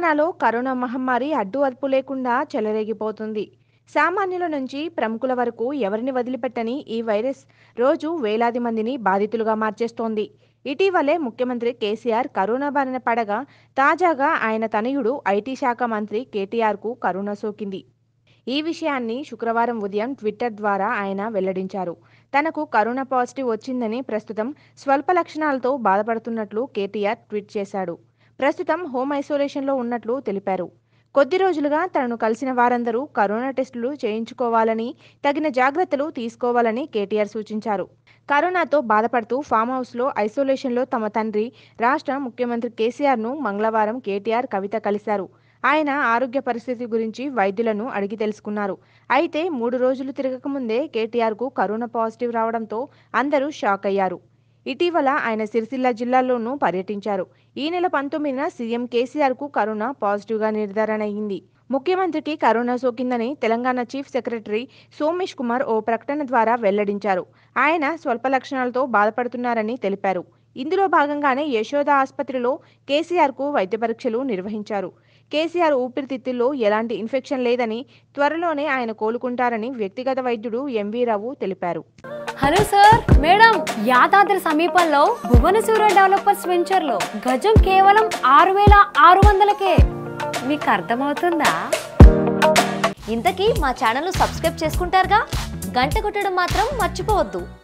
తెలంగాణలో కరోనా మహమ్మారి అడ్డు అదుపు లేకుండా చెలరేగిపోతుంది సామాన్యుల నుంచి ప్రముఖుల వరకు ఎవరిని వదిలిపెట్టని ఈ వైరస్ రోజు వేలాది మందిని బాధితులుగా మార్చేస్తోంది ఇటీవలే ముఖ్యమంత్రి కేసీఆర్ కరోనా బారిన పడగా తాజాగా ఆయన తనయుడు ఐటీ శాఖ మంత్రి కేటీఆర్కు కరోనా సోకింది ఈ విషయాన్ని శుక్రవారం ఉదయం ట్విట్టర్ ద్వారా ఆయన వెల్లడించారు తనకు కరోనా పాజిటివ్ వచ్చిందని ప్రస్తుతం స్వల్ప లక్షణాలతో బాధపడుతున్నట్లు కేటీఆర్ ట్వీట్ చేశాడు ప్రస్తుతం హోమ్ ఐసోలేషన్లో ఉన్నట్లు తెలిపారు కొద్ది రోజులుగా తనను కలిసిన వారందరూ కరోనా టెస్టులు చేయించుకోవాలని తగిన జాగ్రత్తలు తీసుకోవాలని కేటీఆర్ సూచించారు కరోనాతో బాధపడుతూ ఫామ్ హౌస్లో ఐసోలేషన్లో తమ తండ్రి రాష్ట్ర ముఖ్యమంత్రి కేసీఆర్ను మంగళవారం కేటీఆర్ కవిత కలిశారు ఆయన ఆరోగ్య పరిస్థితి గురించి వైద్యులను అడిగి తెలుసుకున్నారు అయితే మూడు రోజులు తిరగకముందే కేటీఆర్కు కరోనా పాజిటివ్ రావడంతో అందరూ షాక్ అయ్యారు ఇటీవల ఆయన సిరిసిల్ల జిల్లాలోనూ పర్యటించారు ఈ నెల పంతొమ్మిదిన సీఎం కేసీఆర్కు కరోనా పాజిటివ్గా నిర్ధారణ అయింది ముఖ్యమంత్రికి కరోనా సోకిందని తెలంగాణ చీఫ్ సెక్రటరీ సోమేష్ కుమార్ ఓ ప్రకటన ద్వారా వెల్లడించారు ఆయన స్వల్ప లక్షణాలతో బాధపడుతున్నారని తెలిపారు ఇందులో భాగంగానే యశోద ఆసుపత్రిలో కేసీఆర్కు వైద్య పరీక్షలు నిర్వహించారు కేసీఆర్ ఊపిరితిత్తుల్లో ఎలాంటి ఇన్ఫెక్షన్ లేదని త్వరలోనే ఆయన కోలుకుంటారని వ్యక్తిగత వైద్యుడు ఎంవీ రావు తెలిపారు హలో సార్ మేడం యాదాద్రి సమీపంలో భువనసూర డెవలపర్స్ వెంచర్ లో గజం కేవలం ఆరు వేల ఆరు వందలకే మీకు అర్థమవుతుందా ఇంతకీ మా ఛానల్ సబ్స్క్రైబ్ చేసుకుంటారుగా గంట కొట్టడం మాత్రం మర్చిపోవద్దు